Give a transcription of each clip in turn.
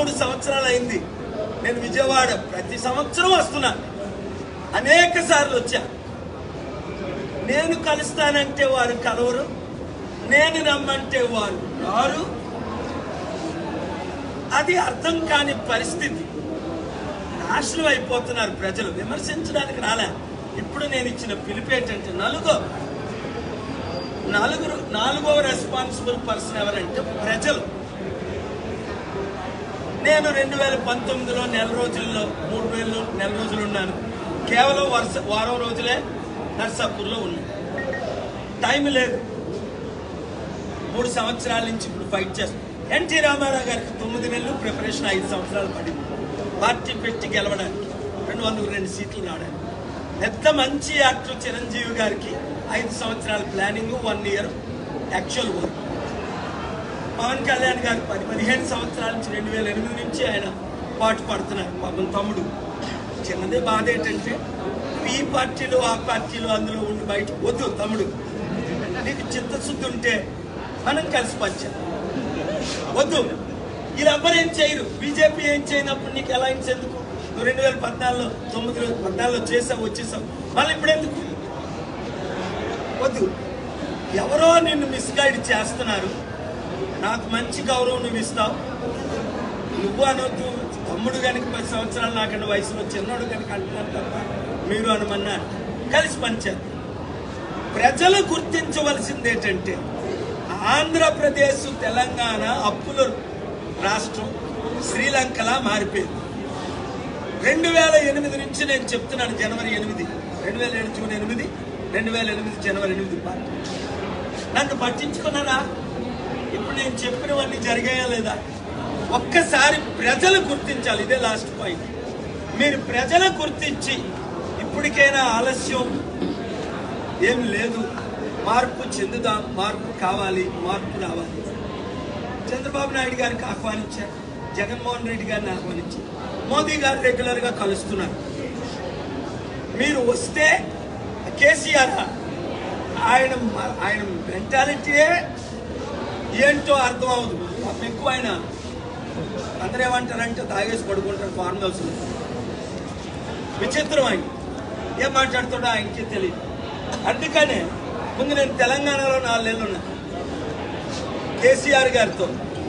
మూడు సంవత్సరాలు అయింది నేను విజయవాడ ప్రతి సంవత్సరం వస్తున్నా అనేక సార్లు వచ్చా నేను కలుస్తానంటే వారు కలవరు నేను రమ్మంటే వారు రారు అది అర్థం కాని పరిస్థితి నాశనం అయిపోతున్నారు ప్రజలు విమర్శించడానికి రాలే ఇప్పుడు నేను ఇచ్చిన పిలుపు ఏంటంటే నలుగో నలుగురు నాలుగో రెస్పాన్సిబుల్ పర్సన్ ఎవరంటే ప్రజలు నేను రెండు వేల పంతొమ్మిదిలో నెల రోజుల్లో మూడు వేలు నెల రోజులు ఉన్నాను కేవలం వరుస వారం రోజులే నర్సాపూర్లో ఉన్నాను టైం లేదు మూడు సంవత్సరాల నుంచి ఇప్పుడు ఫైట్ చేస్తాం ఎన్టీ రామారావు గారికి తొమ్మిది నెలలు ప్రిపరేషన్ ఐదు సంవత్సరాలు పడింది పార్టీ పెట్టి గెలవడానికి రెండు వందల రెండు సీట్లు రావడానికి పెద్ద మంచి యాక్టర్ చిరంజీవి గారికి ఐదు సంవత్సరాల planning one year actual work Pawan Kalyan garu పది పదిహేను సంవత్సరాల నుంచి రెండు వేల ఎనిమిది నుంచి ఆయన పాటు పడుతున్నారు పాపం తమ్ముడు చిన్నదే బాధ ఏంటంటే ఈ పార్టీలో ఆ పార్టీలో అందులో ఉండి బయట వద్దు తమ్ముడు నీకు చిత్తశుద్ధి ఉంటే మనం కలిసి పంచాం వద్దు వీళ్ళెవ్వరు ఏం చేయరు బీజేపీ ఏం చేయనప్పుడు నీకు అలయన్స్ ఎందుకు నువ్వు రెండు వేల పద్నాలుగులో తొమ్మిదిలో పద్నాలుగులో చేసావు వచ్చేసావు మళ్ళీ ఇప్పుడు ఎందుకు వద్దు ఎవరో నిన్ను మిస్గైడ్ చేస్తున్నారు నాకు మంచి గౌరవం నువ్వు ఇస్తావు నువ్వు అనొద్దు తమ్ముడు కనుక పది సంవత్సరాలు నాకన్నా వయసులో చిన్నోడు కనుక అంటున్నాను తప్ప మీరు అనమన్నారు కలిసి పంచారు ప్రజలు గుర్తించవలసింది ఏంటంటే ఆంధ్రప్రదేశ్ తెలంగాణ అప్పుల రాష్ట్రం శ్రీలంకలా మారిపోయింది రెండు వేల ఎనిమిది నుంచి నేను చెప్తున్నాను జనవరి ఎనిమిది రెండు వేల ఏడు జూన్ ఎనిమిది రెండు వేల ఎనిమిది జనవరి ఎనిమిది పార్టీ నన్ను పట్టించుకున్నారా ఇప్పుడు నేను చెప్పినవన్నీ జరిగాయా లేదా ఒక్కసారి ప్రజలు గుర్తించాలి ఇదే లాస్ట్ పాయింట్ మీరు ప్రజలు గుర్తించి ఇప్పటికైనా ఆలస్యం ఏం లేదు మార్పు చెందుదాం మార్పు కావాలి మార్పు రావాలి చంద్రబాబు నాయుడు గారికి ఆహ్వానించారు జగన్మోహన్ రెడ్డి గారిని ఆహ్వానించారు మోదీ గారు రెగ్యులర్ గా కలుస్తున్నారు మీరు వస్తే కేసీఆర్ ఆయన మ- ఆయన మెంటాలిటీయే ఏంటో అర్థం అవదు పాపం ఎక్కువ ఆయన అందరూ ఏమంటారంటే తాగేసి పడుకుంటారు ఫార్మ్ హౌస్ విచిత్రం ఆయన ఏం మాట్లాడుతాడో ఆయనకే తెలియదు అందుకనే ముందు నేను తెలంగాణలో నాలుగేళ్ళు ఉన్నా కేసీఆర్ గారితో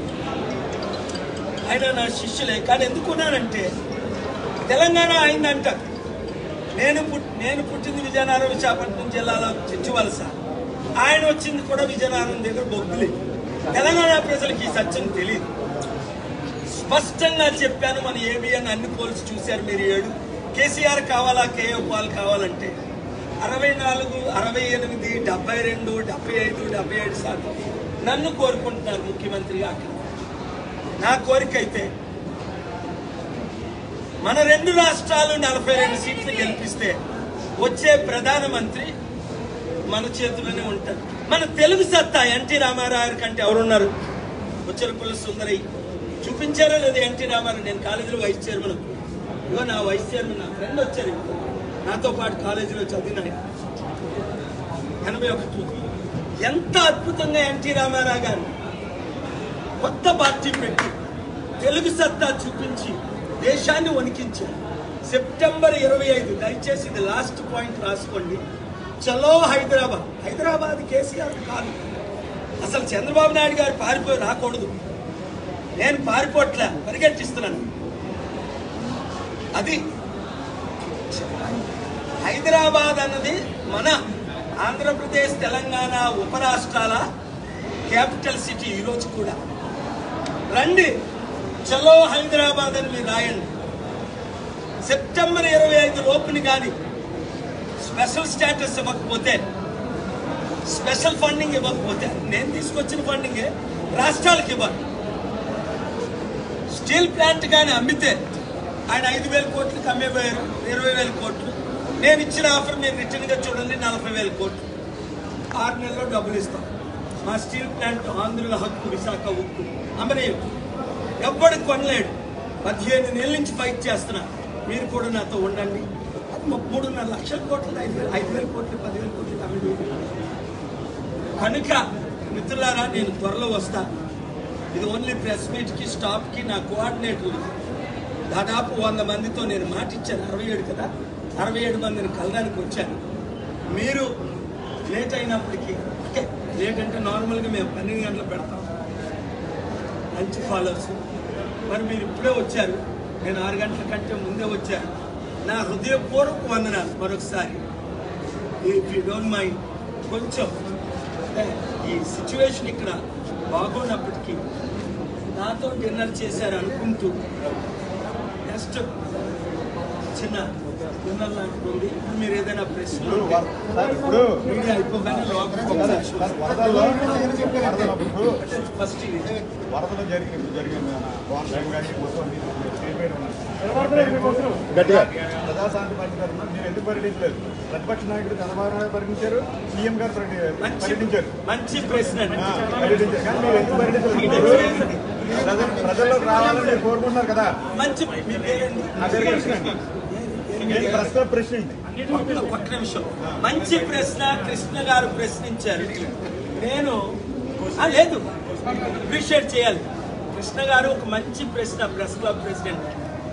ఆయన నా శిష్యులే కానీ ఎందుకున్నానంటే తెలంగాణ అయిందంట నేను పుట్ నేను పుట్టింది విజయనగరం విశాఖపట్నం జిల్లాలో చిచ్చువలస ఆయన వచ్చింది కూడా విజయనగరం దగ్గర బొగ్గులి తెలంగాణ ప్రజలకి ఈ సత్యం తెలియదు స్పష్టంగా చెప్పాను మన ఏబిఎన్ అన్ని పోల్స్ చూశారు మీరు ఏడు కేసీఆర్ కావాలా కేఏ పాల్ కావాలంటే అరవై నాలుగు అరవై ఎనిమిది డెబ్బై రెండు డెబ్బై ఐదు డెబ్బై ఏడు శాతం నన్ను కోరుకుంటున్నారు ముఖ్యమంత్రిగా అక్కడ నా కోరిక అయితే మన రెండు రాష్ట్రాలు నలభై రెండు సీట్లు గెలిపిస్తే వచ్చే ప్రధానమంత్రి మన చేతిలోనే ఉంటారు మన తెలుగు సత్తా ఎన్టీ రామారావు కంటే ఎవరున్నారు ముచ్చలపల్లి సుందరయ్య చూపించారో లేదు ఎన్టీ రామారావు నేను కాలేజీలో వైస్ చైర్మన్ ఇగో నా వైస్ చైర్మన్ నా ఫ్రెండ్ వచ్చారు ఇప్పుడు. నాతో పాటు కాలేజీలో చదివిన ఆయన. ఎనభై ఒకటి ఎంత అద్భుతంగా ఎన్టీ రామారావు గారు కొత్త పార్టీ పెట్టి తెలుగు సత్తా చూపించి దేశాన్ని వణికించారు సెప్టెంబర్ ఇరవై ఐదు దయచేసి ఇది లాస్ట్ పాయింట్ రాసుకోండి చలో హైదరాబాద్ హైదరాబాద్ కేసీఆర్ కాదు అసలు చంద్రబాబు నాయుడు గారు పారిపోయి రాకూడదు నేను పారిపోట్లే పరిగెట్టిస్తున్నాను అది హైదరాబాద్ అన్నది మన ఆంధ్రప్రదేశ్ తెలంగాణ ఉపరాష్ట్రాల క్యాపిటల్ సిటీ ఈరోజు కూడా రండి చలో హైదరాబాద్ అని మీరు రాయండి సెప్టెంబర్ ఇరవై ఐదు లోపుని కానీ స్పెషల్ స్టేటస్ ఇవ్వకపోతే స్పెషల్ ఫండింగ్ ఇవ్వకపోతే నేను తీసుకొచ్చిన ఫండింగే రాష్ట్రాలకు ఇవ్వాలి స్టీల్ ప్లాంట్ కానీ అమ్మితే ఆయన ఐదు వేల కోట్లకి అమ్మేపోయారు ఇరవై వేల కోట్లు నేను ఇచ్చిన ఆఫర్ మీరు రిటర్న్ గా చూడండి నలభై వేల కోట్లు ఆరు నెలల్లో డబ్బులు ఇస్తాం మా స్టీల్ ప్లాంట్ ఆంధ్రుల హక్కు విశాఖ ఉక్కు అమరేయం ఎవ్వడికి కొనలేడు పదిహేను నెలల నుంచి ఫైట్ చేస్తున్నా మీరు కూడా నాతో ఉండండి అది మా మూడున్నర లక్షల కోట్లు ఐదు వేల ఐదు వేల కోట్లు పదివేల కోట్లు అమ్మి కనుక మిత్రులారా నేను త్వరలో వస్తా ఇది ఓన్లీ ప్రెస్ మీట్కి స్టాఫ్కి నా కోఆర్డినేటర్ దాదాపు వంద మందితో నేను మాట ఇచ్చాను అరవై ఏడు కదా అరవై ఏడు మందిని కలడానికి వచ్చాను మీరు లేట్ అయినప్పటికీ ఓకే లేట్ అంటే నార్మల్గా మేము పన్నెండు గంటలు పెడతాం మంచి ఫాలోవర్స్ మరి మీరు ఇప్పుడే వచ్చారు నేను ఆరు గంటల కంటే ముందే వచ్చాను నా హృదయపూర్వక వందనాలు మరొకసారి ఇఫ్ యూ డోంట్ మైండ్ కొంచెం అంటే ఈ సిచ్యువేషన్ ఇక్కడ బాగున్నప్పటికీ నాతో డిన్నర్ చేశారు అనుకుంటూ నెక్స్ట్ చిన్న డిన్నర్ లాంటిది ఉంది ఇప్పుడు మీరు ఏదైనా ప్రశ్నలు ఉంటే సార్ ఇప్పుడు మీడియా అయిపోగానే లోపలికి కదా, ఒకసారి సార్, వరదల్లో వరదలప్పుడు ఫస్ట్ ఇది వరదలు జరిగింది జరిగింది మన పవన్ కళ్యాణ్ గారికి మొత్తం మీరు చేరిపోయి ఉన్నారు. గట్టిగా ప్రజాశాంతి పార్టీ తరఫున మీరు ఎందుకు పర్యటించలేదు ప్రతిపక్ష నాయకుడు చంద్రబాబు నాయుడు పర్యటించారు సీఎం గారు పర్యటి- మంచి పర్యటించారు మంచి ప్రశ్న అండి. ఆ, పర్యటించారు కానీ మీరు ఎందుకు పర్యటించలేదు ప్రజలు ప్రజల్లోకి రావాలని మీరు కోరుకుంటున్నారు కదా మంచి మీ పేరేంటి నా పేరు కృష్ణ అండి. నేను ప్రస్తుత ప్రెసిడెంట్ ఒక్క ఒక్క నిమిషం మంచి ప్రశ్న కృష్ణ గారు ప్రశ్నించారు నేను ఆ, లేదు అప్రిషియేట్ చేయాలి కృష్ణ గారు ఒక మంచి ప్రశ్న ప్రెస్ క్లబ్ ప్రెసిడెంట్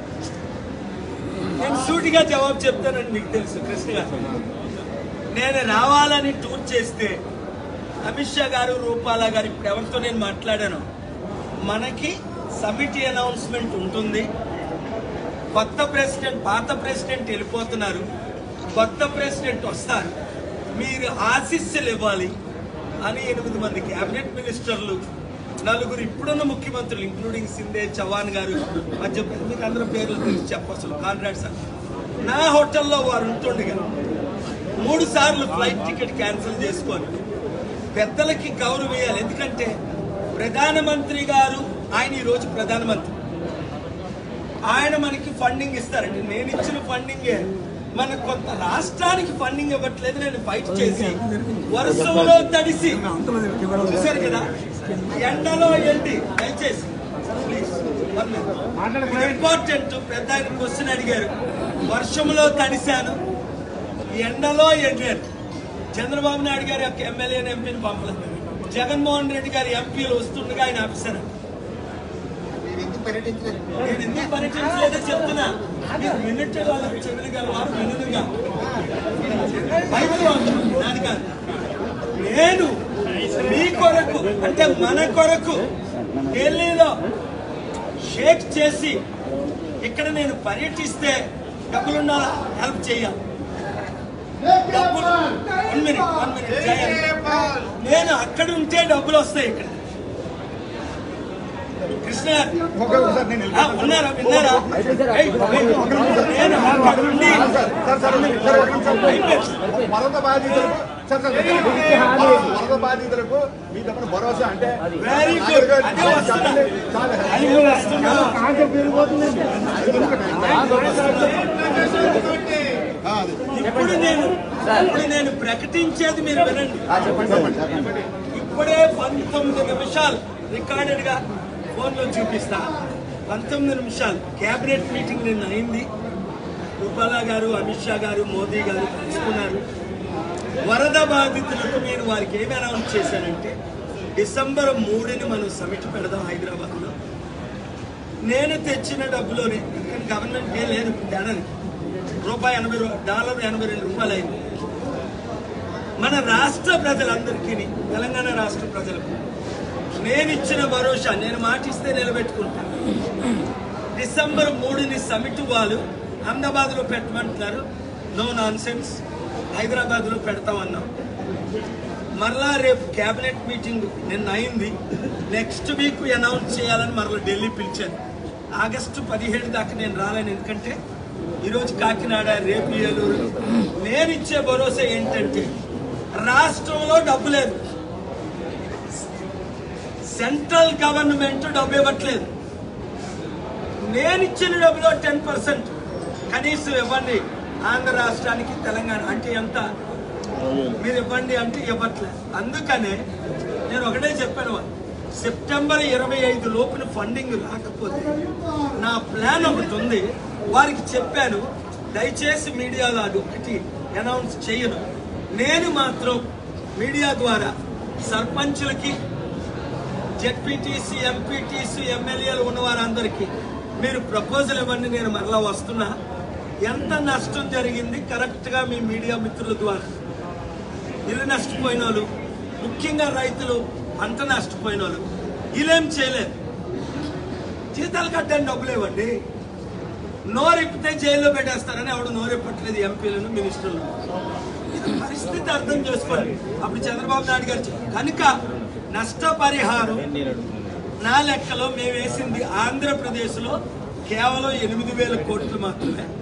నేను సూటిగా జవాబు చెప్తానని మీకు తెలుసు కృష్ణ గారు నేను రావాలని టూర్ చేస్తే అమిత్ షా గారు రూపాల గారు ఇప్పుడు ఎవరితో నేను మాట్లాడాను మనకి సమిటీ అనౌన్స్మెంట్ ఉంటుంది కొత్త ప్రెసిడెంట్ పాత ప్రెసిడెంట్ వెళ్ళిపోతున్నారు కొత్త ప్రెసిడెంట్ వస్తారు మీరు ఆశీస్సులు ఇవ్వాలి అని ఎనిమిది మంది కేబినెట్ మినిస్టర్లు నలుగురు ఇప్పుడున్న ముఖ్యమంత్రులు ఇంక్లూడింగ్ సిందే చవాన్ గారు మధ్య మీకు అందరూ పేర్లు తెలిసి చెప్పొచ్చు కాన్రాడ్ సార్ నా హోటల్లో వారు ఉంటుండగా మూడు సార్లు ఫ్లైట్ టికెట్ క్యాన్సిల్ చేసుకొని పెద్దలకి గౌరవం ఇవ్వాలి ఎందుకంటే ప్రధానమంత్రి గారు ఆయన ఈరోజు ప్రధానమంత్రి ఆయన మనకి ఫండింగ్ ఇస్తారండి నేను ఇచ్చిన ఫండింగే మన కొంత రాష్ట్రానికి ఫండింగ్ ఇవ్వట్లేదు నేను ఫైట్ చేసి వర్షంలో తడిసి చూశారు కదా ఎండలో ఎండి దయచేసి ప్లీజ్ ఇంపార్టెంట్ పెద్ద ఆయన క్వశ్చన్ అడిగారు వర్షంలో తడిశాను ఎండలో ఎండాను చంద్రబాబు నాయుడు గారి యొక్క ఎమ్మెల్యేని ఎంపీని పంపలేదు జగన్మోహన్ రెడ్డి గారి ఎంపీలు వస్తుండగా ఆయన ఆపిస్తారు నేను ఎందుకు పర్యటించలేదో చెప్తున్నా మీరు మినిట్ వాళ్ళు చెవులు గలవారు వినుగా బయట వాళ్ళు నాది కాదు నేను మీ కొరకు అంటే మన కొరకు ఢిల్లీలో షేక్ చేసి ఇక్కడ నేను పర్యటిస్తే డబ్బులున్నా హెల్ప్ చేయాలి డబ్బులు వన్ మినిట్ వన్ మినిట్ నేను అక్కడ ఉంటే డబ్బులు వస్తాయి ఇక్కడ కృష్ణ గారు ఓకే సార్ నేను ఆ, ఉన్నారా విన్నారా ఏయ్, ఏయ్, నేను అక్కడ ఉండి సార్ సార్ సార్ ఒక నిమిషం. వరద బాధితులకు సార్ సార్ వరద బాధితులకు మీ తప్పని భరోసా అంటే వెరీ గుడ్ అదే వస్తున్నా చాలా అదే వస్తున్నా ఇప్పుడు నేను ఇప్పుడు నేను ప్రకటించేది మీరు వినండి ఇప్పుడే పంతొమ్మిది నిమిషాలు రికార్డెడ్ గా ఫోన్ లో చూపిస్తా పంతొమ్మిది నిమిషాలు కేబినెట్ మీటింగ్ నిన్న అయింది రూపాలా గారు అమిత్ షా గారు మోదీ గారు కలుసుకున్నారు వరద బాధితులకు నేను వారికి ఏమి అనౌన్స్ చేశానంటే డిసెంబర్ మూడుని మనం సమిట్ పెడదాం హైదరాబాద్ లో నేను తెచ్చిన డబ్బులోనే ఎందుకంటే గవర్నమెంట్ ఏ లేదు తేడానికి రూపాయి ఎనభై రూ- డాలర్ ఎనభై రెండు రూపాయలు అయింది మన రాష్ట్ర ప్రజలందరికీ తెలంగాణ రాష్ట్ర ప్రజలకు నేను ఇచ్చిన భరోసా నేను మాటిస్తే నిలబెట్టుకుంటాను డిసెంబర్ మూడుని సమిట్ వాళ్ళు అహ్మదాబాద్ లో పెట్టమంటున్నారు నో నాన్ సెన్స్ హైదరాబాద్ లో పెడతామన్నాం మరలా రేపు కేబినెట్ మీటింగ్ నిన్న అయింది నెక్స్ట్ వీక్ అనౌన్స్ చేయాలని మరలా ఢిల్లీ పిలిచాను ఆగస్టు పదిహేడు దాకా నేను రాలేను ఎందుకంటే ఈరోజు కాకినాడ రేపు ఏలూరు నేను ఇచ్చే భరోసా ఏంటంటే రాష్ట్రంలో డబ్బు లేదు సెంట్రల్ గవర్నమెంట్ డబ్బు ఇవ్వట్లేదు నేను ఇచ్చిన డబ్బులో టెన్ పర్సెంట్ కనీసం ఇవ్వండి ఆంధ్ర రాష్ట్రానికి తెలంగాణ అంటే ఎంత మీరు ఇవ్వండి అంటే ఇవ్వట్లేదు అందుకనే నేను ఒకటే చెప్పాను సెప్టెంబర్ ఇరవై ఐదు లోపున ఫండింగ్ రాకపోతే నా ప్లాన్ ఒకటి ఉంది వారికి చెప్పాను దయచేసి మీడియాలో అది ఒకటి అనౌన్స్ చేయను నేను మాత్రం మీడియా ద్వారా సర్పంచులకి జెడ్పీటీసీ ఎంపీటీసీ ఎమ్మెల్యేలు ఉన్న వారందరికీ మీరు ప్రపోజల్ ఇవ్వండి నేను మరలా వస్తున్నా ఎంత నష్టం జరిగింది కరెక్ట్గా మీ మీడియా మిత్రుల ద్వారా ఇల్లు నష్టపోయిన వాళ్ళు ముఖ్యంగా రైతులు పంట నష్టపోయిన వాళ్ళు వీళ్ళేం చేయలేదు జీతాలు కట్టని డబ్బులు ఇవ్వండి నోరిప్పితే జైల్లో పెట్టేస్తారని ఎవడు నోరిప్పట్లేదు ఎంపీలను మినిస్టర్లు ఇది పరిస్థితి అర్థం చేసుకోండి అప్పుడు చంద్రబాబు నాయుడు గారు చెప్పారు. కనుక నష్టపరిహారం నా లెక్కలో మేము వేసింది ఆంధ్రప్రదేశ్లో కేవలం ఎనిమిది వేల కోట్లు మాత్రమే